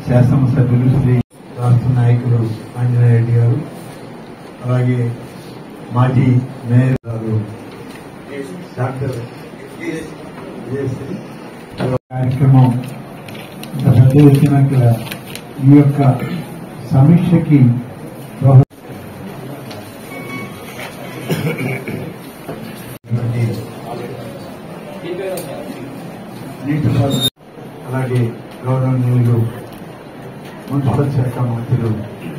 శాసనసభ్యులు శ్రీ రాష్ట్ర నాయకులు ఆంజనేయ రెడ్డి గారు అలాగే మాజీ మేయర్ గారు డాక్టర్ విజయశ్రీ కార్యక్రమం ఇంత పెద్ద ఎత్తున ఇక్కడ ఈ యొక్క సమీక్షకి దోహద- ఇటువంటి నీటిపారుదల అలాగే గౌరవనీయులు మున్సిపల్ శాఖ మంత్రులు